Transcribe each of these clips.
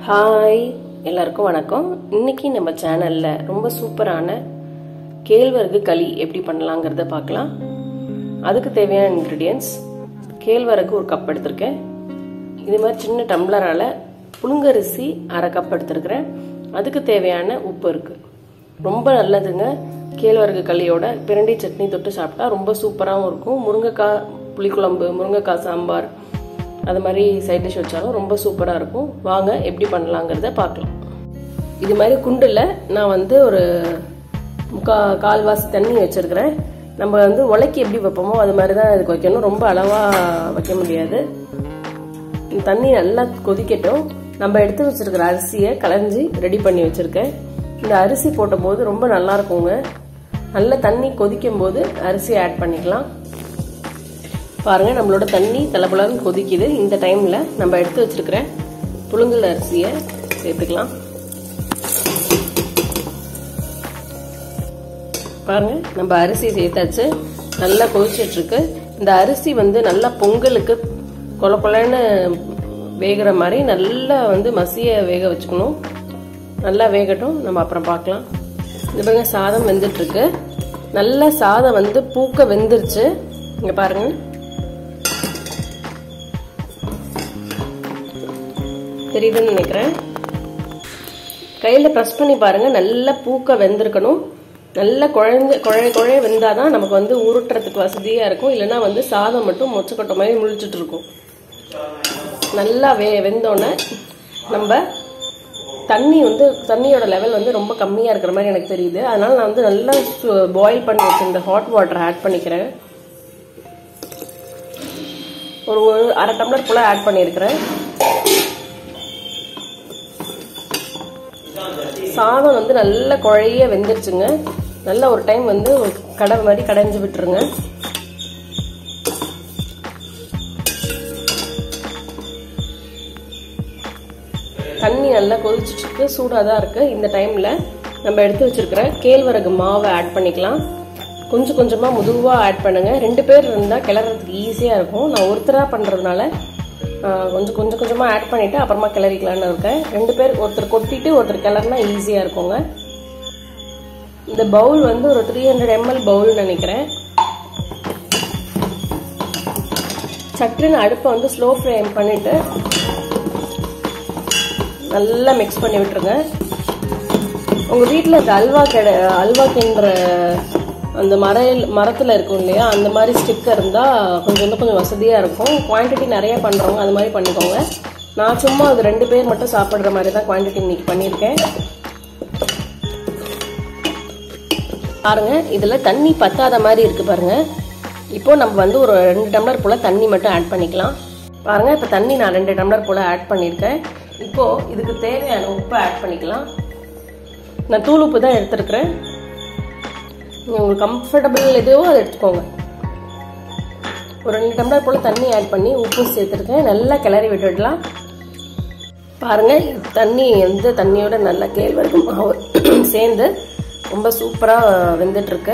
hi எல்லாருக்கும் வணக்கம் இன்னைக்கு நம்ம சேனல்ல ரொம்ப சூப்பரான கேழ்வரகு களி எப்படி பண்ணலாங்கிறத பார்க்கலாம் அதுக்கு தேவையான இன்க்ரீடியன்ஸ் கேழ்வரகு ஒரு கப் எடுத்திருக்கேன் இது மாதிரி சின்ன டம்ளரால புழுங்கரிசி அரை கப் எடுத்திருக்கிறேன் அதுக்கு தேவையான உப்பு இருக்கு ரொம்ப நல்லதுங்க கேழ்வரகு களியோட பிரண்டி சட்னி தொட்டு சாப்பிட்டா ரொம்ப சூப்பராகவும் இருக்கும் முருங்கைக்காய் புளிக்குழம்பு முருங்கைக்காய் சாம்பார் அது மாதிரி சைட் டிஷ் வச்சாலும் ரொம்ப சூப்பராக இருக்கும் வாங்க எப்படி பண்ணலாங்கிறத பார்க்கலாம் இது மாதிரி குண்டில் நான் வந்து ஒரு முக்கா கால்வாசி தண்ணி வச்சுருக்கிறேன் நம்ம வந்து உலக்கி எப்படி வைப்போமோ அது மாதிரி தான் இதுக்கு வைக்கணும் ரொம்ப அளவாக வைக்க முடியாது இந்த தண்ணி நல்லா கொதிக்கட்டும் நம்ம எடுத்து வச்சிருக்கிற அரிசியை களைஞ்சி ரெடி பண்ணி வச்சுருக்கேன் இந்த அரிசி போட்ட போது ரொம்ப நல்லா இருக்குங்க நல்ல தண்ணி கொதிக்கும் போது அரிசி ஆட் பண்ணிக்கலாம் பாருங்க நம்மளோட தண்ணி தலபலன்னு கொதிக்குது இந்த டைம்ல நம்ம எடுத்து வச்சிருக்கிற புழுங்கல் அரிசியை சேர்த்துக்கலாம் பாருங்க நம்ம அரிசி சேர்த்தாச்சு நல்லா கொதிச்சிட்டு இருக்கு இந்த அரிசி வந்து நல்லா பொங்கலுக்கு கொல கொலன்னு வேகிற மாதிரி நல்லா வந்து மசிய வேக வச்சுக்கணும் நல்லா வேகட்டும் நம்ம அப்புறம் பார்க்கலாம் இந்த பாருங்க சாதம் வெந்துட்டு இருக்கு நல்ல சாதம் வந்து பூக்க வெந்துருச்சு இங்க பாருங்க தெரியுதுன்னு நினைக்கிறேன் கையில் ப்ரெஸ் பண்ணி பாருங்க நல்லா பூக்க வெந்திருக்கணும் நல்லா குழஞ்ச குழ குழைய வெந்தாதான் நமக்கு வந்து உருட்டுறதுக்கு வசதியாக இருக்கும் இல்லைன்னா வந்து சாதம் மட்டும் மொச்சக்கொட்டை மாதிரி முழிச்சிட்டு இருக்கும் நல்லா வே வெந்தோடனே நம்ம தண்ணி வந்து தண்ணியோட லெவல் வந்து ரொம்ப கம்மியாக இருக்கிற மாதிரி எனக்கு தெரியுது அதனால நான் வந்து நல்லா பாயில் பண்ணி வச்சிருந்த ஹாட் வாட்டர் ஆட் பண்ணிக்கிறேன் ஒரு ஒரு அரை டம்ளர் போல் ஆட் பண்ணியிருக்கிறேன் சாதம் வந்து நல்ல குழைய வெந்துருச்சுங்க நல்ல ஒரு டைம் வந்து கடை மாதிரி கடைஞ்சி விட்டுருங்க தண்ணி நல்லா கொதிச்சுட்டு சூடாக தான் இருக்கு இந்த டைம்ல நம்ம எடுத்து வச்சிருக்கிற கேழ்வரகு மாவை ஆட் பண்ணிக்கலாம் கொஞ்சம் கொஞ்சமாக முதுவாக ஆட் பண்ணுங்க ரெண்டு பேர் இருந்தால் கிளறதுக்கு ஈஸியாக இருக்கும் நான் ஒருத்தராக பண்ணுறதுனால கொஞ்சம் கொஞ்சம் கொஞ்சமாக ஆட் பண்ணிவிட்டு அப்புறமா கிளறிக்கலான்னு இருக்கேன் ரெண்டு பேர் ஒருத்தர் கொட்டிட்டு ஒருத்தர் கிளறினா ஈஸியாக இருக்குங்க இந்த பவுல் வந்து ஒரு த்ரீ ஹண்ட்ரட் எம்எல் பவுல் நினைக்கிறேன் சட்டுன்னு அடுப்பை வந்து ஸ்லோ ஃப்ளேம் பண்ணிவிட்டு நல்லா மிக்ஸ் பண்ணி விட்டுருங்க உங்கள் வீட்டில் இந்த அல்வா கடை அல்வா கிண்டுற அந்த மர மரத்தில் இருக்கும் இல்லையா அந்த மாதிரி ஸ்டிக்கர் இருந்தால் கொஞ்சம் இன்னும் கொஞ்சம் வசதியாக இருக்கும் குவான்டிட்டி நிறைய பண்ணுறவங்க அது மாதிரி பண்ணிக்கோங்க நான் சும்மா அது ரெண்டு பேர் மட்டும் சாப்பிட்ற மாதிரி தான் குவான்டிட்டி இன்னைக்கு பண்ணியிருக்கேன் பாருங்க இதில் தண்ணி பத்தாத மாதிரி இருக்கு பாருங்க இப்போ நம்ம வந்து ஒரு ரெண்டு டம்ளர் போல் தண்ணி மட்டும் ஆட் பண்ணிக்கலாம் பாருங்க இப்போ தண்ணி நான் ரெண்டு டம்ளர் போல் ஆட் பண்ணியிருக்கேன் இப்போ இதுக்கு தேவையான உப்பு ஆட் பண்ணிக்கலாம் நான் தூள் உப்பு தான் எடுத்துருக்கிறேன் உங்களுக்கு கம்ஃபர்டபுள் எதுவோ அதை எடுத்துக்கோங்க ஒரு ரெண்டு டம்ளர் போல் தண்ணி ஆட் பண்ணி உப்பு சேர்த்துருக்கேன் நல்லா கிளறி விட்டுடலாம் பாருங்க தண்ணி எந்த தண்ணியோட நல்லா கேழ்வரகு மாவு சேர்ந்து ரொம்ப சூப்பராக வெந்துட்டுருக்கு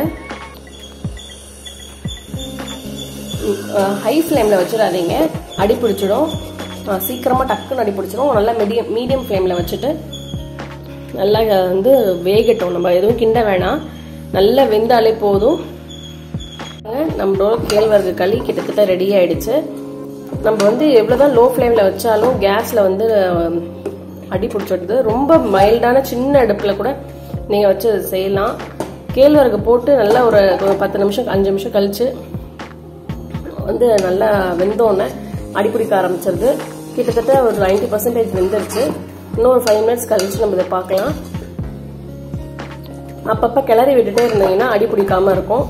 ஹை ஃப்ளேமில் வச்சிடாதீங்க அடி பிடிச்சிடும் சீக்கிரமாக டக்குன்னு அடி பிடிச்சிடும் நல்லா மீடியம் மீடியம் ஃப்ளேமில் வச்சுட்டு நல்லா வந்து வேகட்டும் நம்ம எதுவும் கிண்ட வேணாம் நல்லா வெந்தாலே போதும் நம்மளோட கேழ்வரகு களி கிட்டத்தட்ட ரெடி ஆயிடுச்சு நம்ம வந்து எவ்வளோதான் லோ ஃப்ளேமில் வச்சாலும் கேஸில் வந்து அடி பிடிச்சிடுது ரொம்ப மைல்டான சின்ன அடுப்பில் கூட நீங்கள் வச்சு செய்யலாம் கேழ்வரகு போட்டு நல்லா ஒரு பத்து நிமிஷம் அஞ்சு நிமிஷம் கழிச்சு வந்து நல்லா வெந்தோடனே அடிப்பிடிக்க ஆரம்பிச்சிருது கிட்டத்தட்ட ஒரு நைன்டி பர்சன்டேஜ் வெந்துருச்சு இன்னும் ஒரு ஃபைவ் மினிட்ஸ் கழிச்சு நம்ம இதை பார்க்கலாம் அப்பப்போ கிளறி விட்டுட்டே இருந்தீங்கன்னா அடி பிடிக்காம இருக்கும்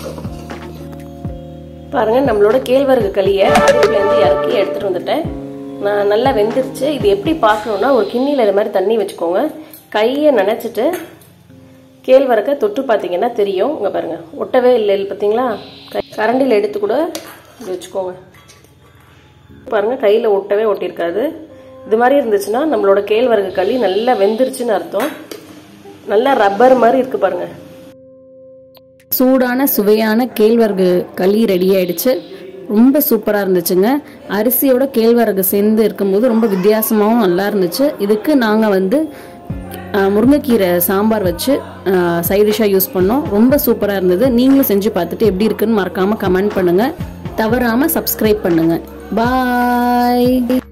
பாருங்க நம்மளோட கேழ்வரகு களியை அடுப்புலேருந்து இறக்கி எடுத்துட்டு வந்துட்டேன் நான் நல்லா வெந்துருச்சு இது எப்படி பார்க்கணும்னா ஒரு கிண்ணியில் இது மாதிரி தண்ணி வச்சுக்கோங்க கையை நினச்சிட்டு கேழ்வரகை தொட்டு பார்த்தீங்கன்னா தெரியும் இங்கே பாருங்க ஒட்டவே இல்லை பார்த்தீங்களா கரண்டியில் எடுத்து கூட வச்சுக்கோங்க பாருங்க கையில் ஒட்டவே ஒட்டியிருக்காது இது மாதிரி இருந்துச்சுன்னா நம்மளோட கேழ்வரகு களி நல்லா வெந்துருச்சுன்னு அர்த்தம் நல்லா ரப்பர் மாதிரி இருக்கு பாருங்க சூடான சுவையான கேழ்வரகு களி ரெடி ஆயிடுச்சு ரொம்ப சூப்பராக இருந்துச்சுங்க அரிசியோட கேழ்வரகு சேர்ந்து இருக்கும்போது ரொம்ப வித்தியாசமாகவும் நல்லா இருந்துச்சு இதுக்கு நாங்கள் வந்து அஹ், முருங்கைக்கீரை சாம்பார் வச்சு சைட் டிஷ்ஷாக யூஸ் பண்ணோம் ரொம்ப சூப்பராக இருந்தது நீங்களும் செஞ்சு பார்த்துட்டு எப்படி இருக்குன்னு மறக்காமல் கமெண்ட் பண்ணுங்கள் தவறாமல் சப்ஸ்கிரைப் பண்ணுங்கள் பாய்